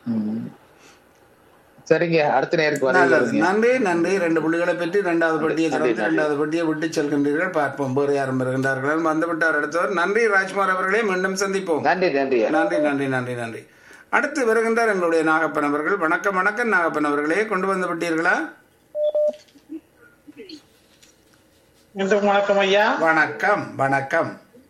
ம். சரிங்க அடுத்த நேருக்கு நல்லது வரீங்க நன்றி நன்றி ரெண்டு புள்ளிகளை பெற்று இரண்டாவது பட்டியை திறந்து இரண்டாவது பட்டியை விட்டு செல்கின்றீர்கள் பார்ப்போம் வேறு யாரும் வருகின்றார்கள் வந்து விட்டார் அடுத்தவர் நன்றி ராஜ்குமார் அவர்களே மீண்டும் சந்திப்போம் நன்றி நன்றி நன்றி நன்றி நன்றி நன்றி அடுத்து வருகின்றார் எங்களுடைய நாகப்பன் அவர்கள் வணக்கம் வணக்கம் நாகப்பன் அவர்களே கொண்டு வந்து விட்டீர்களா மீண்டும் வணக்கம் ஐயா வணக்கம் வணக்கம்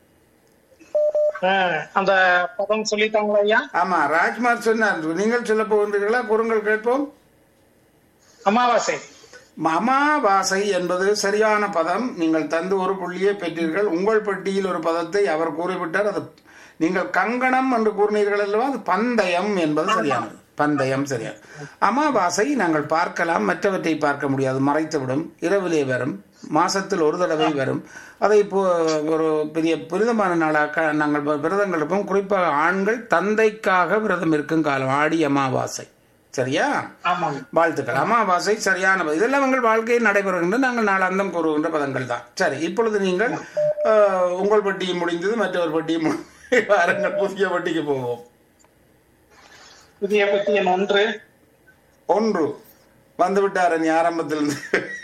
அஹ், அந்த பதம் சொல்லிட்டாங்களா ஐயா ஆமா ராஜ்குமார் சொன்னார் நீங்கள் சொல்ல போகின்றீர்களா குறுங்கள் கேட்போம் அமாவாசை அமாவாசை என்பது சரியான பதம் நீங்கள் தந்து ஒரு புள்ளியை பெற்றீர்கள் உங்கள் பெட்டியில் ஒரு பதத்தை அவர் கூறிவிட்டார் அது நீங்கள் கங்கணம் என்று கூறினீர்கள் அல்லவா அது பந்தயம் என்பது சரியானது பந்தயம் சரியான அமாவாசை நாங்கள் பார்க்கலாம் மற்றவற்றை பார்க்க முடியாது மறைத்துவிடும் இரவிலே வரும் மாசத்தில் ஒரு தடவை வரும் அதை இப்போ ஒரு பெரிய புனிதமான நாளாக நாங்கள் விரதங்கள் இருப்போம் குறிப்பாக ஆண்கள் தந்தைக்காக விரதம் இருக்கும் காலம் ஆடி அமாவாசை சரியா ஆமாங்க வாழ்த்துக்கள் அமாவாசை சரியான பதில். இதெல்லாம் உங்கள் வாழ்க்கையில் நடைபெறுகின்ற நாங்கள் நாளாந்தம் கூறுகின்ற பதங்கள் தான் சரி இப்பொழுது நீங்கள் அஹ், உங்கள் பட்டியும் முடிந்தது மற்றவர் பட்டியும் மு- வாருங்கள் புதிய பட்டிக்கு போவோம் புதிய பத்தியன் ஒன்று ஒன்று வந்து விட்டார் நீ ஆரம்பத்திலிருந்து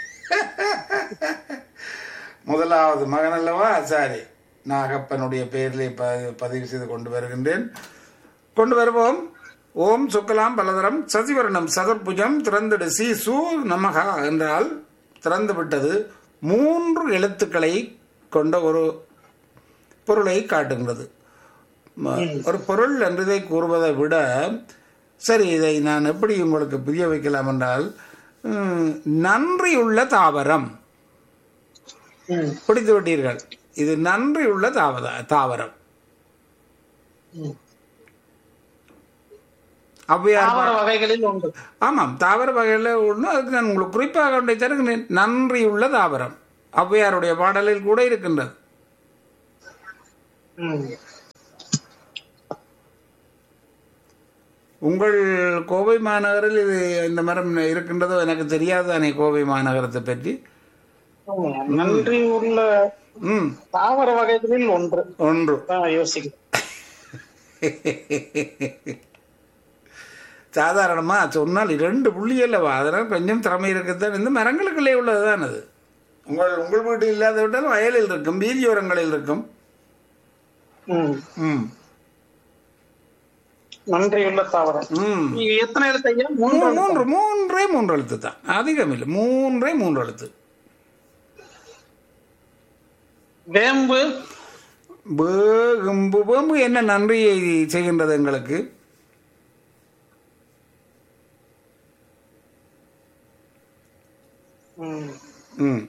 முதலாவது மகன் அல்லவா சரி நாகப்பனுடைய பெயரிலே ப- பதிவு செய்து கொண்டு வருகின்றேன் கொண்டு வருவோம் ஓம் சுக்கலாம் பலதரம் சசிவர்ணம் சதுர்புஜம் திறந்திடு சி சு நமகா என்றால் திறந்து விட்டது மூன்று எழுத்துக்களை கொண்ட ஒரு பொருளை காட்டுகிறது ம- ஒரு பொருள் என்றதை கூறுவதை விட சரி இதை நான் எப்படி உங்களுக்கு புரிய வைக்கலாம் என்றால் ம், நன்றியுள்ள தாவரம் ம், பிடித்து விட்டீர்கள் இது நன்றியுள்ள தாவர தாவரம் ம். ஔவையார் தாவர வகைகளில் ஒன்று ஆமாம் தாவர வகையில் ஒன்று அதுக்கு நான் உங்களுக்கு குறிப்பாக ஒன்றை தருகிறேன் நன்றியுள்ள தாவரம் ஔவையாருடைய பாடலில் கூட இருக்கின்றது ம். உங்கள் கோவை மாநகரில் இது இந்த மரம் இருக்கின்றதோ எனக்கு தெரியாது தானே கோவை மாநகரத்தை பற்றி ஆமா. நன்றி உள்ள ம் தாவர வகைகளில் ஒன்று ஒன்று தான் யோசிக்கிறேன் சாதாரணமா சொன்னால் இரண்டு புள்ளி அல்லவா அதனால் கொஞ்சம் திறமை இருக்கத்தான் இந்த மரங்களுக்குள்ளே உள்ளதுதான் அது உங்கள் உங்கள் வீடு இல்லாத விட்டால் வயலில் இருக்கும் வீதியோரங்களில் இருக்கும் ம். ம் நன்றியுள்ள தாவரம் ம் நீங்க எத்தனை எழுத்து ஐயா மூன்று மூ- மூன்று மூன்றே மூன்று எழுத்து தான் அதிகம் இல்லை மூன்றே மூன்று எழுத்து வேம்பு வேம்பு வேம்பு என்ன நன்றியை செய்கின்றது எங்களுக்கு ம். ம்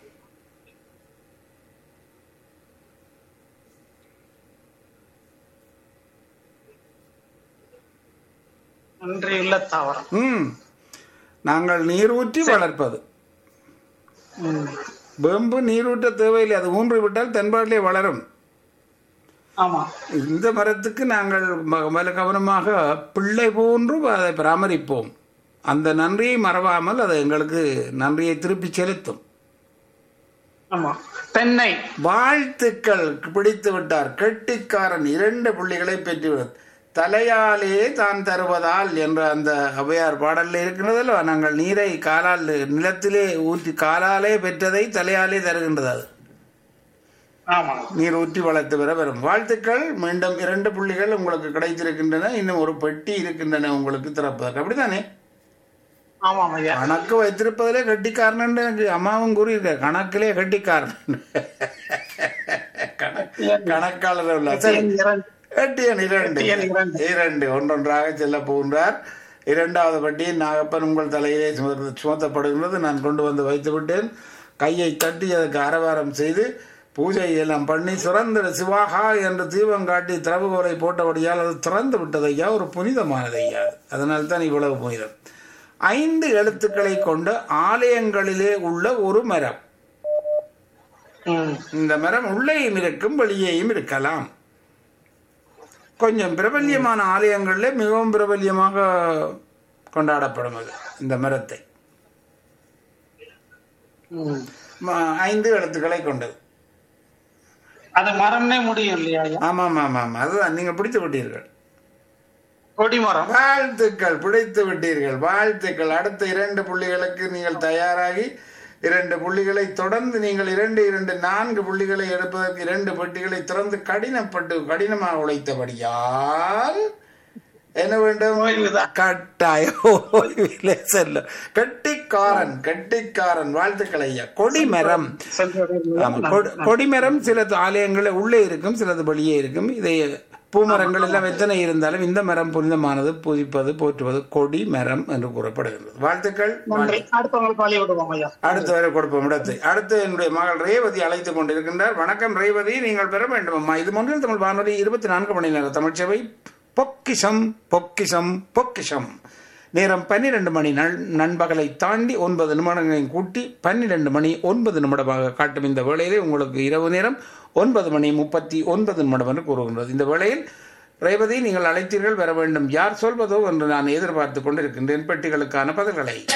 நன்றியுள்ள தாவரம் ம் நாங்கள் நீர் ஊற்றி வளர்ப்பது ம். வேம்பு நீரூற்ற தேவையில்லை அது ஊன்றி விட்டால் தென்பாட்டிலே வளரும் ஆமா இந்த மரத்துக்கு நாங்கள் ம- மிக கவனமாக பிள்ளை போன்று அதை பராமரிப்போம் அந்த நன்றியை மறவாமல் அது எங்களுக்கு நன்றியை திருப்பி செலுத்தும் ஆமா தென்னை வாழ்த்துக்கள் பிடித்து விட்டார் கெட்டிக்காரன் இரண்டு புள்ளிகளை பெற்றுவிடும் தலையாலே தான் தருவதால் என்ற அந்த ஔவையார் பாடல்ல இருக்கிறதல்ல நாங்கள் நீரை காலால் நிலத்திலே ஊற்றி காலாலே பெற்றதை தலையாலே தருகின்றது அது ஆமா நீர் ஊற்றி வளர்த்து வர வரும் வாழ்த்துக்கள் மீண்டும் இரண்டு புள்ளிகள் உங்களுக்கு கிடைத்திருக்கின்றன இன்னும் ஒரு பெட்டி இருக்கின்றன உங்களுக்கு திறப்பதற்கு அப்படித்தானே ஆமாம் ஐயா கணக்கு வைத்திருப்பதிலே கட்டிக்காரன் எனக்கு அம்மாவும் கூறியிருக்க கணக்கிலே கட்டிக்காரன் கணக்கு கணக்காளர் உள்ள சரி எண் இரண்டு. எட்டியன் இரண்டு எட்டியன் இரண்டு. இரண்டு ஒன்றொன்றாக செல்ல போகின்றார் இரண்டாவது பட்டியை நாகப்பன் உங்கள் தலையிலே சுமத்த- சுமத்தப்படுகின்றது நான் கொண்டு வந்து வைத்து விட்டேன் கையை தட்டி அதுக்கு அரவாரம் செய்து பூஜை எல்லாம் பண்ணி சிறந்த சிவாகா என்று தீபம் காட்டி திறவுகோலை போட்டபடியால் அது திறந்து விட்டது ஐயா ஒரு புனிதமானது ஐயா அது. அதனால தான் இவ்வளவு புனிதம் ஐந்து எழுத்துக்களை கொண்ட ஆலயங்களிலே உள்ள ஒரு மரம் ம். இந்த மரம் உள்ளேயும் இருக்கும் வெளியேயும் இருக்கலாம் கொஞ்சம் பிரபல்யமான ஆலயங்களிலே மிகவும் பிரபல்யமாக கொண்டாடப்படும் அது இந்த மரத்தை ம். ம- ஐந்து எழுத்துக்களை கொண்டது அது மரம்னே முடியும் இல்லையா ஐயா ஆமாம் ஆமாம் ஆமாம் அதுதான் நீங்கள் பிடித்து விட்டீர்கள் கொடிமரம் வாழ்த்துக்கள் பிடித்து விட்டீர்கள் வாழ்த்துக்கள் அடுத்த இரண்டு புள்ளிகளுக்கு நீங்கள் தயாராகி இரண்டு புள்ளிகளை தொடர்ந்து நீங்கள் இரண்டு இரண்டு நான்கு புள்ளிகளை எடுப்பதற்கு இரண்டு பெட்டிகளை திறந்து கடினப்பட்டு கடினமாக உழைத்தபடியால் என்ன வேண்டும் ஓய்வுதான். கட்டாயம் ஓய்விலே செல்லும் கெட்டிக்காரன் கெட்டிக்காரன் வாழ்த்துக்கள் ஐயா கொடிமரம் ஆமா, கொடி- கொடிமரம் சில ஆலயங்களில் உள்ளே இருக்கும் சிலது வெளியே இருக்கும் இதை பூமரங்கள் எல்லாம் எத்தனை இருந்தாலும் இந்த மரம் புனிதமானது பூஜிப்பது போற்றுவது கொடி மரம் என்று கூறப்படுகிறது வாழ்த்துக்கள் நன்றி அடுத்தவங்களுக்கு வழி விடுவோம் ஐயா அடுத்து வரை கொடுப்போம் இடத்தை அடுத்து என்னுடைய மகள் ரேவதி அழைத்துக் கொண்டிருக்கின்றார் வணக்கம் ரேவதி நீங்கள் பெற வேண்டும் அம்மா இது மொன்றில் தமிழ் வானொலி இருபத்தி நான்கு மணி நேர தமிழ்ச்சபை பொக்கிஷம் பொக்கிஷம் பொக்கிஷம் நேரம் பன்னிரண்டு மணி நள் நண்பகலை தாண்டி ஒன்பது நிமிடங்களையும் கூட்டி பன்னிரண்டு மணி ஒன்பது நிமிடமாக காட்டும் இந்த வேளையிலே உங்களுக்கு இரவு நேரம் ஒன்பது மணி முப்பத்தி ஒன்பது நிமிடம் என்று கூறுகின்றது இந்த வேளையில் ரேவதி நீங்கள் அழைத்தீர்கள் வர வேண்டும் யார் சொல்வதோ என்று நான் எதிர்பார்த்து கொண்டிருக்கின்றேன் பெட்டிகளுக்கான பதில்களை